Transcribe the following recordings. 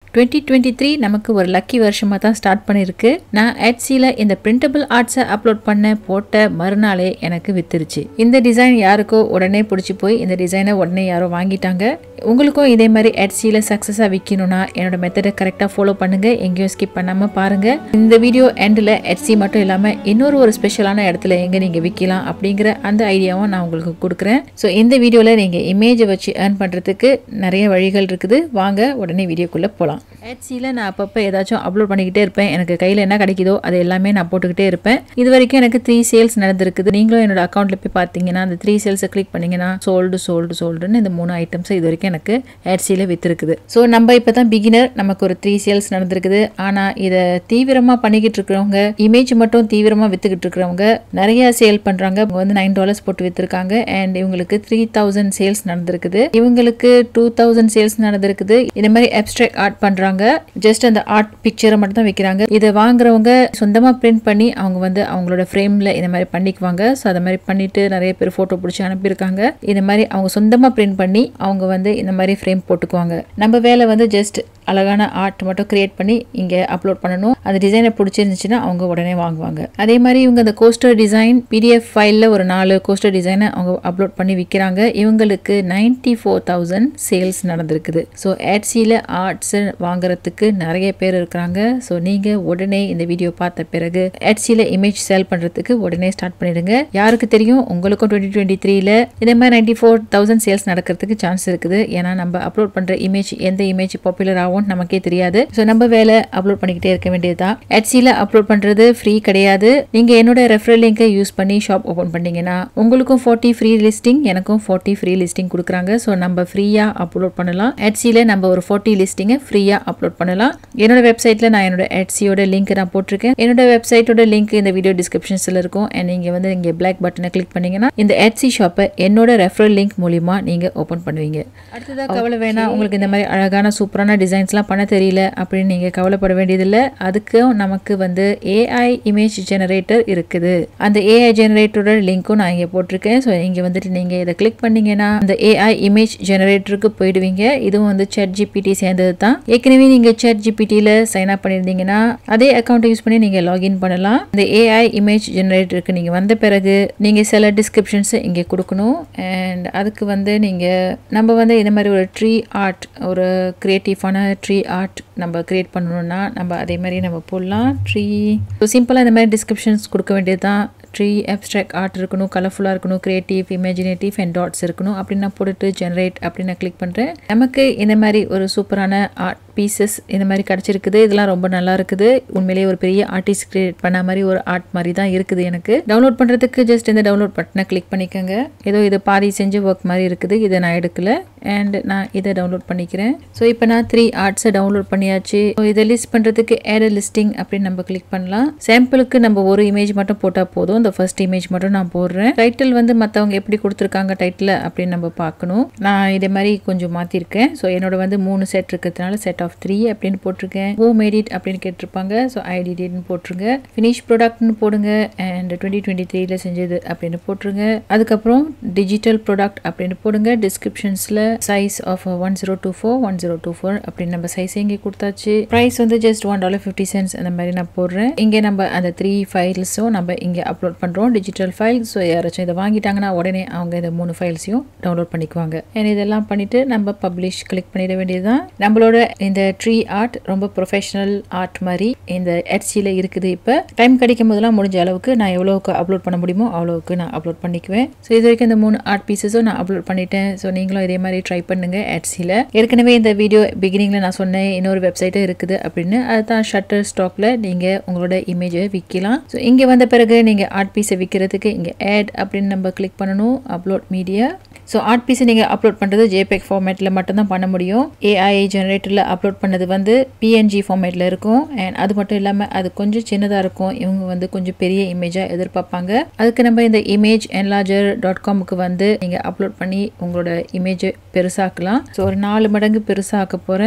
twenty twenty three நமக்கு ஒரு lucky வருஷமாக தான் ஸ்டார்ட் பண்ணியிருக்கு நான் Etsyல இந்த பிரிண்டபிள் ஆர்ட்ஸை அப்லோட் பண்ண போட்ட மறுநாளே எனக்கு வித்துருச்சு இந்த டிசைன் யாருக்கோ உடனே பிடிச்சி போய் இந்த டிசைனை உடனே யாரோ வாங்கிட்டாங்க உங்களுக்கும் இதே மாதிரி Etsyல சக்ஸஸாக விற்கணும்னா என்னோட மெத்தடை கரெக்டாக ஃபாலோ பண்ணுங்க எங்கேயும் ஸ்கிப் பண்ணாமல் பாருங்க இந்த வீடியோ எண்டில் Etsy மட்டும் இல்லாமல் இன்னொரு ஒரு ஸ்பெஷலான இடத்துல எங்கே நீங்கள் விற்கலாம் அப்படிங்கிற அந்த ஐடியாவும் நான் உங்களுக்கு கொடுக்குறேன் ஸோ இந்த வீடியோவில் நீங்கள் இமேஜை வச்சு ஏர்ன் பண்ணுறதுக்கு நிறைய வழிகள் இருக்குது வாங்க உடனே வீடியோக்குள்ளே போகலாம் Etsyல நான் அப்பப்போ ஏதாச்சும் அப்லோட் பண்ணிக்கிட்டே இருப்பேன் எனக்கு கையில் என்ன கிடைக்குதோ அது எல்லாமே நான் போட்டுக்கிட்டே இருப்பேன் இது வரைக்கும் எனக்கு த்ரீ சேல்ஸ் நடந்திருக்குது நீங்களும் என்னோட அக்கௌண்ட்டில் போய் பார்த்தீங்கன்னா அந்த த்ரீ சேல்ஸை கிளிக் பண்ணீங்கன்னா சோல்டு சோல்டு சோல்டுன்னு இந்த மூணு ஐட்டம்ஸ் இது வரைக்கும் எனக்கு Etsyல விற்றுருக்குது ஸோ நம்ம இப்போ தான் பிகினர் நமக்கு ஒரு த்ரீ சேல்ஸ் நடந்திருக்குது ஆனால் இதை தீவிரமாக பண்ணிக்கிட்டு இருக்கிறவங்க இமேஜ் மட்டும் தீவிரமாக விற்றுக்கிட்டு இருக்கிறவங்க நிறைய சேல் பண்ணுறாங்க அவங்க வந்து நைன் டாலர்ஸ் போட்டு விற்றுருக்காங்க அண்ட் இவங்களுக்கு த்ரீ தௌசண்ட் சேல்ஸ் நடந்திருக்குது இவங்களுக்கு டூ தௌசண்ட் சேல்ஸ் நடந்திருக்குது இந்த மாதிரி அப்ட்ராக்ட் ஆர்ட் பண்ணுறாங்க ஜஸ்ட் அந்த ஆர்ட் பிக்சரை மட்டும் தான் வைக்கிறாங்க இதை வாங்குறவங்க சொந்தமாக பிரிண்ட் பண்ணி அவங்க வந்து அவங்களோட ஃப்ரேமில் இந்த மாதிரி பண்ணிக்குவாங்க ஸோ அதை மாதிரி பண்ணிட்டு நிறைய பேர் ஃபோட்டோ பிடிச்சி அனுப்பியிருக்காங்க இந்த மாதிரி அவங்க சொந்தமாக பிரிண்ட் பண்ணி அவங்க வந்து இந்த மாதிரி ஃப்ரேம் போட்டுக்குவாங்க நம்ம வேலை வந்து ஜஸ்ட் அழகான ஆர்ட் மட்டும் கிரியேட் பண்ணி இங்கே அப்லோட் பண்ணணும் அந்த டிசைனை பிடிச்சிருந்துச்சுன்னா அவங்க உடனே வாங்குவாங்க அதே மாதிரி இவங்க அந்த கோஸ்டர் டிசைன் பிடிஎஃப் ஃபைலில் ஒரு நாலு கோஸ்டர் டிசைனை அவங்க அப்லோட் பண்ணி விற்கிறாங்க இவங்களுக்கு நைன்டி ஃபோர் தௌசண்ட் சேல்ஸ் நடந்திருக்குது ஸோ Etsyல ஆர்ட்ஸ் வாங்குறதுக்கு நிறைய பேர் இருக்கிறாங்க ஸோ நீங்கள் உடனே இந்த வீடியோ பார்த்த பிறகு Etsyல இமேஜ் சேல் பண்ணுறதுக்கு உடனே ஸ்டார்ட் பண்ணிடுங்க யாருக்கு தெரியும் உங்களுக்கும் டுவெண்ட்டி டுவெண்ட்டி த்ரீல இதே மாதிரி நைன்டி ஃபோர் தௌசண்ட் சேல்ஸ் நடக்கிறதுக்கு சான்ஸ் இருக்குது ஏன்னா நம்ம அப்லோட் பண்ணுற இமேஜ் எந்த இமேஜ் பாப்புலர் ஆகும் நமக்கே தெரியாது ஸோ நம்ம வேலை அப்லோட் பண்ணிக்கிட்டே இருக்க வேண்டியதுதான் Etsyல அப்லோட் பண்ணுறது ஃப்ரீ கிடையாது நீங்கள் என்னோட ரெஃபரல் லிங்கை யூஸ் பண்ணி ஷாப் ஓப்பன் பண்ணீங்கன்னா உங்களுக்கும் ஃபார்ட்டி ஃப்ரீ லிஸ்டிங் எனக்கும் ஃபார்ட்டி ஃப்ரீ லிஸ்டிங் கொடுக்குறாங்க ஸோ நம்ம ஃப்ரீயாக அப்லோட் பண்ணலாம் Etsyல நம்ம ஒரு ஃபார்ட்டி லிஸ்டிங்கை ஃப்ரீயாக அப்லோட் பண்ணலாம் என்னோட வெப்சைட்டில் நான் என்னோட Etsyயோட லிங்க் நான் போட்டிருக்கேன் என்னோட வெப்சைட்டோட லிங்க் இந்த வீடியோ டிஸ்கிரிப்ஷன்ஸில் இருக்கும் அண்ட் நீங்கள் வந்து இங்கே பிளாக் பட்டனை கிளிக் பண்ணீங்கன்னா இந்த Etsy ஷாப்பை என்னோட ரெஃபரல் லிங்க் மூலிமா நீங்கள் ஓப்பன் பண்ணுவீங்க அடுத்ததாக கவலை வேணாம் உங்களுக்கு இந்த மாதிரி அழகான சூப்பரான டிசைன்ஸ்லாம் பண்ண தெரியல அப்படின்னு நீங்கள் கவலைப்பட வேண்டியதில்லை அதுக்கும் நமக்கு வந்து ஏஐ இமேஜ் ஜெனரேட்டர் இருக்குது அந்த ஏஐ ஜெனரேட்டரோட லிங்க்கும் நான் இங்கே போட்டிருக்கேன் ஸோ இங்கே வந்துட்டு நீங்கள் இதை கிளிக் பண்ணீங்கன்னா அந்த ஏஐ இமேஜ் ஜெனரேட்டருக்கு போயிடுவீங்க இதுவும் வந்து chat ஜிபிடி சேர்ந்தது தான் ஏற்கனவே நீங்கள் chat ஜிபிடியில் சைன் அப் பண்ணியிருந்தீங்கன்னா அதே அக்கௌண்ட்டை யூஸ் பண்ணி நீங்கள் லாகின் பண்ணலாம் இந்த ஏஐ இமேஜ் ஜெனரேட்டருக்கு நீங்கள் வந்த பிறகு நீங்கள் சில டிஸ்கிரிப்ஷன்ஸை இங்கே கொடுக்கணும் அண்ட் அதுக்கு வந்து நீங்கள் நம்ம வந்து இந்த மாதிரி ஒரு ட்ரீ ஆர்ட் ஒரு க்ரியேட்டிவான ட்ரீ ஆர்ட் நம்ம கிரியேட் பண்ணணும்னா நம்ம அதே மாதிரி நம்ம போடலாம் ட்ரீ சிம்பிளாக இந்த மாதிரி டிஸ்கிரிப்ஷன்ஸ் கொடுக்க வேண்டியது தான் ட்ரீ அப்ட்ராக்ட் ஆர்ட் இருக்கணும் கலர்ஃபுல்லாக இருக்கணும் கிரியேட்டிவ் இமேஜினேட்டிவ் அண்ட் டாட்ஸ் இருக்கணும் அப்படின்னு நான் போட்டுட்டு ஜென்ரேட் அப்படின்னு நான் கிளிக் பண்ணுறேன் நமக்கு இந்த மாதிரி ஒரு சூப்பரான ஆர்ட் பீசஸ் இந்த மாதிரி கிடச்சிருக்குது இதெல்லாம் ரொம்ப நல்லா இருக்குது உண்மையிலேயே ஒரு பெரிய ஆர்டிஸ்ட் கிரியேட் பண்ண மாதிரி ஒரு ஆர்ட் மாதிரி தான் இருக்குது எனக்கு டவுன்லோட் பண்ணுறதுக்கு ஜஸ்ட் இந்த டவுன்லோட் பட்டனை கிளிக் பண்ணிக்கோங்க ஏதோ இது பாதி செஞ்ச ஒர்க் மாதிரி இருக்குது இதை நான் எடுக்கல அண்ட் நான் இதை டவுன்லோட் பண்ணிக்கிறேன் ஸோ இப்போ நான் த்ரீ ஆர்ட்ஸை டவுன்லோட் பண்ணியாச்சு ஸோ இதை லிஸ்ட் பண்ணுறதுக்கு ஏட் லிஸ்டிங் அப்படின்னு நம்ம கிளிக் பண்ணலாம் சாம்பிளுக்கு நம்ம ஒரு இமேஜ் மட்டும் போட்டால் போதும் இந்த ஃபர்ஸ்ட் இமேஜ் மட்டும் நான் போடுறேன் டைட்டில் வந்து மற்றவங்க எப்படி கொடுத்துருக்காங்க டைட்டில் அப்படின்னு நம்ம பார்க்கணும் நான் இதே மாதிரி கொஞ்சம் மாற்றிருக்கேன் ஸோ என்னோட வந்து மூணு செட் இருக்கிறதுனால செட் ஆஃப் த்ரீ அப்படின்னு போட்டிருக்கேன் ஹோ மேடிட் அப்படின்னு கேட்டிருப்பாங்க ஸோ ஐடிடின்னு போட்டுருங்க ஃபினிஷ் ப்ராடக்ட்னு போடுங்க அண்ட் டுவெண்ட்டி டுவெண்ட்டி த்ரீல செஞ்சது அப்படின்னு போட்டுருங்க அதுக்கப்புறம் டிஜிட்டல் ப்ராடக்ட் அப்படின்னு போடுங்க டிஸ்கிரிப்ஷன்ஸில் size of one zero two four one zero two four அப்படின்னு நம்ம சைஸ் இங்கே கொடுத்தாச்சு ப்ரைஸ் வந்து just one dollar fifty cents அந்த மாதிரி நான் போடுறேன் இங்கே நம்ம அந்த த்ரீ ஃபைல்ஸும் நம்ம இங்கே அப்லோட் பண்ணுறோம் டிஜிட்டல் ஃபைல் ஸோ யாராச்சும் இதை வாங்கிட்டாங்கன்னா உடனே அவங்க இந்த மூணு ஃபைல்ஸையும் டவுன்லோட் பண்ணிக்குவாங்க அண்ட் இதெல்லாம் பண்ணிட்டு நம்ம பப்ளிஷ் கிளிக் பண்ணிட வேண்டியதுதான் நம்மளோட இந்த ட்ரீ ஆர்ட் ரொம்ப ப்ரொஃபஷனல் ஆர்ட் மாதிரி இந்த Etsyல இருக்குது இப்போ டைம் கிடைக்கும் போதெல்லாம் முடிஞ்ச அளவுக்கு நான் எவ்வளோக்கு அப்லோட் பண்ண முடியுமோ அவ்வளோக்கு நான் அப்லோட் பண்ணிக்குவேன் ஸோ இது வரைக்கும் இந்த மூணு ஆர்ட் பீசஸும் நான் அப்லோட் பண்ணிட்டேன் ஸோ நீங்களும் இதே மாதிரி ட்ரை பண்ணுங்க Etsyல ஏற்கனவே இந்த வீடியோ பிகினிங்கில் நான் சொன்னேன் இன்னொரு வெப்சைட்டும் இருக்குது அப்படின்னு அதுதான் ஷட்டர் ஸ்டாக்ல நீங்கள் உங்களோட இமேஜை விற்கலாம் ஸோ இங்கே வந்த பிறகு நீங்கள் ஆர்ட் பீஸை விற்கிறதுக்கு இங்கே ஆட் அப்படின்னு நம்ம கிளிக் பண்ணணும் அப்லோட் மீடியா ஸோ ஆர்ட் பீஸை நீங்கள் அப்லோட் பண்ணுறது ஜேபெக் ஃபார்மேட்டில் மட்டும்தான் பண்ண முடியும் ஏஐ ஜெனரேட்டரில் அப்லோட் பண்ணது வந்து பிஎன்ஜி ஃபார்மேட்டில் இருக்கும் அண்ட் அது மட்டும் இல்லாமல் அது கொஞ்சம் சின்னதாக இருக்கும் இவங்க வந்து கொஞ்சம் பெரிய இமேஜாக எதிர்பார்ப்பாங்க அதுக்கு நம்ம இந்த இமேஜ் என்லாஜர் டாட் காமுக்கு வந்து நீங்கள் அப்லோட் பண்ணி உங்களோட இமேஜை பெருசாக்கலாம் ஸோ ஒரு நாலு மடங்கு பெருசாக்க போகிறேன்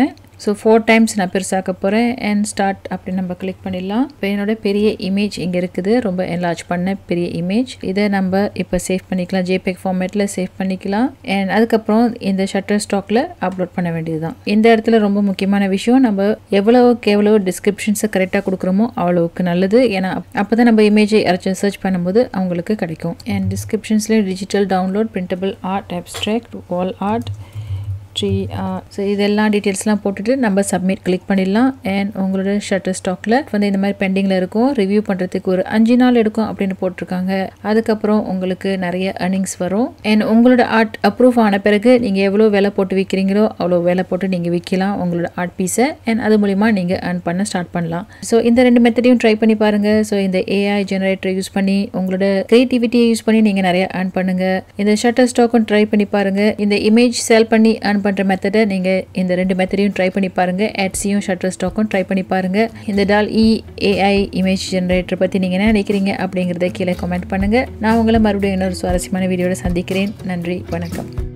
ஸோ ஃபோர் டைம்ஸ் நான் பெருசாக்க போகிறேன் அண்ட் ஸ்டார்ட் அப்படி நம்ம கிளிக் பண்ணிடலாம் இப்போ என்னோட பெரிய இமேஜ் இங்கே இருக்குது ரொம்ப என்லார்ஜ் பண்ண பெரிய இமேஜ் இதை நம்ம இப்போ சேவ் பண்ணிக்கலாம் ஜேபெக் ஃபார்மேட்டில் சேவ் பண்ணிக்கலாம் அண்ட் அதுக்கப்புறம் இந்த ஷட்டர் ஸ்டாக்கில் அப்லோட் பண்ண வேண்டியது தான் இந்த இடத்துல ரொம்ப முக்கியமான விஷயம் நம்ம எவ்வளவுக்கு எவ்வளோ டிஸ்கிரிப்ஷன்ஸை கரெக்டாக கொடுக்குறோமோ அவ்வளோவுக்கு நல்லது ஏன்னா அப்போ தான் நம்ம இமேஜை யாராச்சும் சர்ச் பண்ணும்போது அவங்களுக்கு கிடைக்கும் அண்ட் டிஸ்கிரிப்ஷன்ஸ்லேயே digital download printable art abstract wall art tree so இதெல்லாம் டீட்டெயில்ஸ்லாம் போட்டுட்டு நம்ம சப்மிட் கிளிக் பண்ணிடலாம் அண்ட் உங்களோட ஷட்டர் ஸ்டாக்கில் வந்து இந்த மாதிரி பெண்டிங்கில் இருக்கும் ரிவ்யூ பண்ணுறதுக்கு ஒரு அஞ்சு நாள் எடுக்கும் அப்படின்னு போட்டிருக்காங்க அதுக்கப்புறம் உங்களுக்கு நிறைய earnings வரும் அண்ட் உங்களோட ஆர்ட் அப்ரூவ் ஆன பிறகு நீங்கள் எவ்வளோ விலை போட்டு விற்கிறீங்களோ அவ்வளோ விலை போட்டு நீங்கள் விற்கலாம் உங்களோட ஆர்ட் பீஸை அண்ட் அது மூலிமா நீங்கள் earn பண்ண ஸ்டார்ட் பண்ணலாம் ஸோ இந்த ரெண்டு மெத்தடையும் ட்ரை பண்ணி பாருங்கள் ஸோ இந்த ஏஐ ஜெனரேட்டர் யூஸ் பண்ணி உங்களோட க்ரியேட்டிவிட்டியை யூஸ் பண்ணி நீங்கள் நிறைய earn பண்ணுங்கள் இந்த ஷட்டர் ஸ்டாக்கும் ட்ரை பண்ணி பாருங்கள் இந்த இமேஜ் செல் பண்ணி earn பண்ணுற மெத்தடை நீங்கள் இந்த ரெண்டு மெத்தடையும் ட்ரை பண்ணி பாருங்கள் ஆட்ஸையும் ஷட்டர் ஸ்டாக்கும் ட்ரை பண்ணி பாருங்கள் இந்த DALL E AI image generator பற்றி நீங்கள் என்ன நினைக்கிறீங்க அப்படிங்கிறத கீழே கமெண்ட் பண்ணுங்கள் நான் உங்களை மறுபடியும் இன்னொரு சுவாரஸ்யமான வீடியோட சந்திக்கிறேன் நன்றி வணக்கம்